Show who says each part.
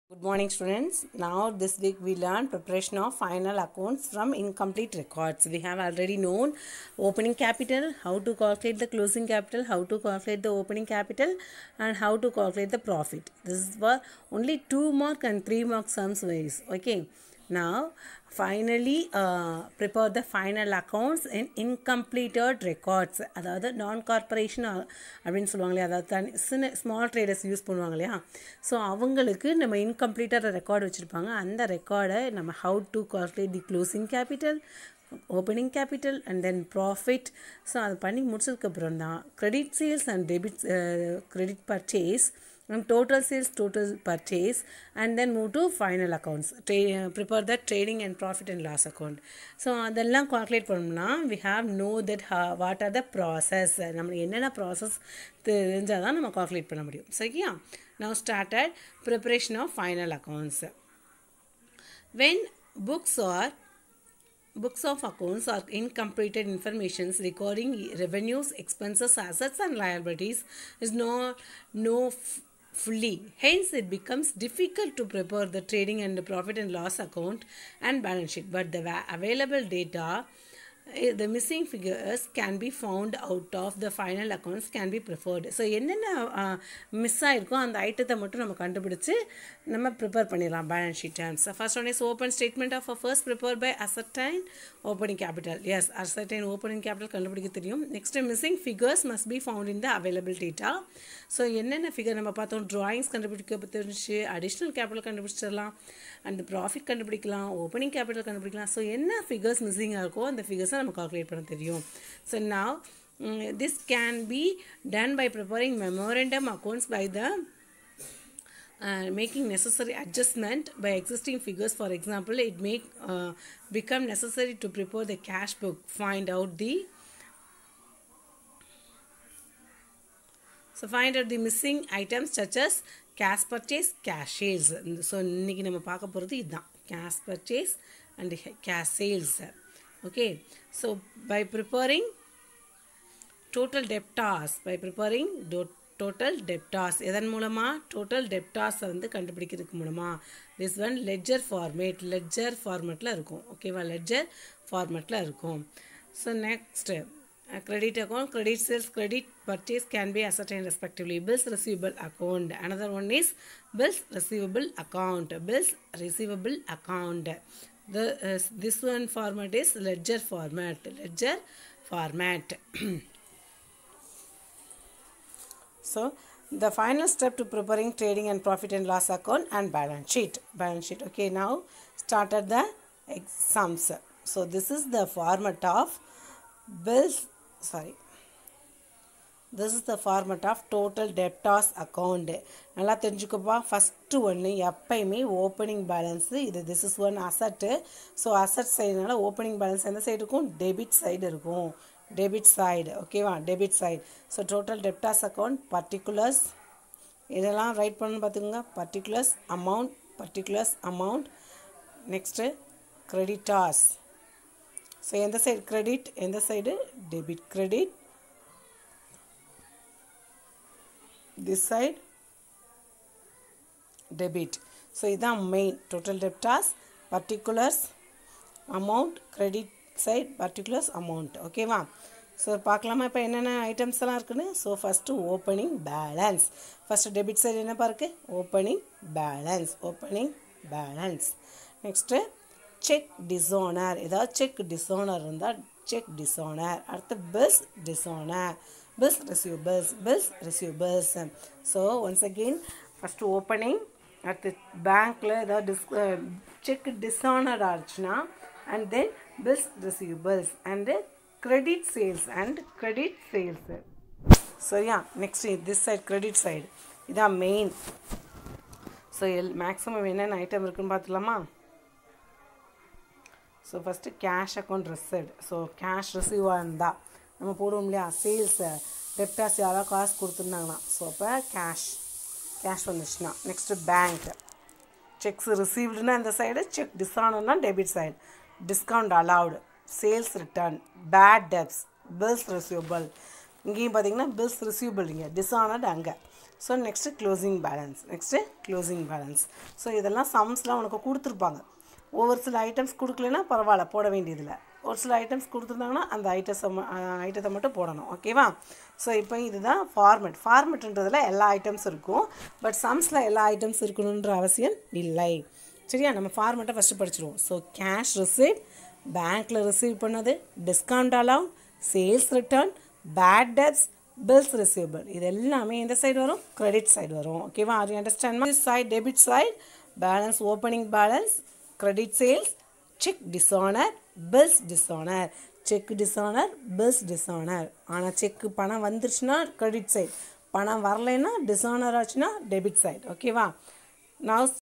Speaker 1: Good morning students. Now this week we learn preparation of final accounts from incomplete records. We have already known opening capital, how to calculate the closing capital, how to calculate the opening capital and how to calculate the profit. This is for only 2 mark and 3 mark sums ways. Okay. Now finally uh, prepare the final accounts in incompleted records அதாவது நான் corporation அப்படின்னு சொல்லுவாங்க இல்லையா அதாவது தனி சின்ன small traders use பண்ணுவாங்க இல்லையா ஸோ அவங்களுக்கு நம்ம இன்கம்ப்ளீட்டாக ரெக்கார்டு வச்சுருப்பாங்க அந்த ரெக்கார்டை நம்ம how to calculate the closing capital opening capital and then profit so அது பண்ணி முடிச்சதுக்கப்புறம் தான் credit sales and debit credit purchase and total sales total purchase and then move to final accounts Tra- uh, prepare the trading and profit and loss account so அதெல்லாம் calculate பண்ணோம்னா we have know that what are the process நம்மளுக்கு என்னென்ன process தெரிஞ்சால் தான் நம்ம calculate பண்ண முடியும் சரியா now started preparation of final accounts when books are books of accounts are incompleted informations recording revenues expenses assets and liabilities is no no f- fully hence it becomes difficult to prepare the trading and the profit and loss account and balance sheet but the va- available data eh, the missing figures can be found out of the final accounts can be preferred so என்னென்ன miss ஆயிருக்கோ அந்த ஐட்டத்தை மட்டும் நம்ம கண்டுபிடிச்சு நம்ம prepare பண்ணிடலாம் balance sheet terms first one is open statement of first prepare by ascertain opening capital is ascertain opening capital கண்டுபிடிக்க தெரியும் next missing figures must be found in the available data so என்னென்ன figure நம்ம பார்த்தோம் drawings கண்டுபிடிக்க தெரிஞ்சு additional capital கண்டுபிடிச்சிடலாம் and profit கண்டுபிடிக்கலாம் opening capital கண்டுபிடிக்கலாம் ஸோ என்ன ஃபிகர்ஸ் மிஸ்ஸிங்காக இருக்கோ அந்த ஃபிகர்ஸை நம்ம கால்குலேட் பண்ண தெரியும் so now mm, this can be done by preparing memorandum accounts by the uh, making necessary adjustment by existing figures for example it may uh, become necessary to prepare the cash book find out the so find out the missing items such as cash purchase cash sales so இன்னைக்கு நம்ம பார்க்க போகிறது இதுதான் cash purchase and cash sales okay so by preparing total debtors by preparing do- total debtors எதன் மூலமாக total debtors வந்து கண்டுபிடிக்கிறதுக்கு மூலமாக this one ledger format ledger formatல இருக்கும் ஓகேவா ledger formatல இருக்கும் so next uh, credit account credit sales credit purchase can be ascertained respectively bills receivable account another one is bills receivable account bills receivable account the uh, this one format is ledger format ledger format so the final step to preparing trading and profit and loss account and balance sheet balance sheet okay now started the ex- sums so this is the format of bills sorry this is the format of total debtors account நல்லா தெரிஞ்சுக்கப்பா first ஒன்று எப்பயுமே opening balance இது this is one asset so asset சைடுனால opening balance எந்த side இருக்கும் debit side இருக்கும் debit side ஓகேவா debit side so total debtors account particulars இதெல்லாம் ரைட் பண்ணு பார்த்துக்கோங்க particulars amount particulars amount next creditors so எந்த சைடு கிரெடிட் எந்த side debit credit this side debit so இதான் main total debtors particulars amount credit side particulars amount ஓகேவா so பார்க்கலாமா இப்போ என்னென்ன ஐட்டம்ஸ் எல்லாம் இருக்குன்னு so first opening balance first debit side என்னப்பா இருக்குது opening balance opening balance next cheque dishonour ஏதாவது செக் டிசோனர் இருந்தால் செக் டிசோனர் அடுத்து bills dishonour bills receivables bills receivables so once again first opening at the பேங்க்கில் ஏதாவது dis cheque dishonour ஆச்சுன்னா and then bills receivables and credit sales and credit sales சரியா next this side credit side இதான் main so L maximum என்னென்ன item இருக்குன்னு பார்த்துலாமா so first cash account received so cash ரிசீவாக இருந்தால் நம்ம போடுவோம் இல்லையா சேல்ஸு டெப்டாஸ் யாராவது காசு கொடுத்துருந்தாங்கன்னா ஸோ அப்போ கேஷ் கேஷ் வந்துச்சுன்னா நெக்ஸ்ட்டு பேங்க் செக்ஸ் ரிசீவ்டுனா இந்த சைடு செக் டிஸ்கவுண்ட்னா debit side discount allowed sales return bad debts bills receivable இங்கேயும் பார்த்தீங்கன்னா பில்ஸ் ரிசீவபிள் இங்கே டிஸானர்ட் அங்கே so next closing balance next closing balance so இதெல்லாம் சம்ஸ்லாம் உனக்கு கொடுத்துருப்பாங்க ஒவ்வொரு சில ஐட்டம்ஸ் கொடுக்கலனா பரவாயில்ல போட வேண்டியதில்லை ஒரு சில ஐட்டம்ஸ் கொடுத்துருந்தாங்கன்னா அந்த ஐட்டத்தை ஐட்டத்தை மட்டும் போடணும் ஓகேவா ஸோ இப்போ இதுதான் ஃபார்மெட் ஃபார்மெட்ன்றதில் எல்லா ஐட்டம்ஸ் இருக்கும் பட் சம்ஸில் எல்லா ஐட்டம்ஸ் இருக்கணுன்ற அவசியம் இல்லை சரியா நம்ம ஃபார்மெட்டை ஃபஸ்ட்டு படிச்சிருவோம் ஸோ கேஷ் ரிசீட் பேங்க்கில் ரிசீவ் பண்ணது discount allowed sales return bad debts bills receivable இது எல்லாமே எந்த சைடு வரும் கிரெடிட் சைடு வரும் ஓகேவா are you understand side debit side balance opening balance credit sales cheque dishonour bills dishonour cheque dishonour bills dishonour ஆனால் cheque பணம் வந்துருச்சுன்னா credit side பணம் வரலைன்னா டிஸானர் ஆச்சுன்னா டெபிட் சைட் ஓகேவா நான்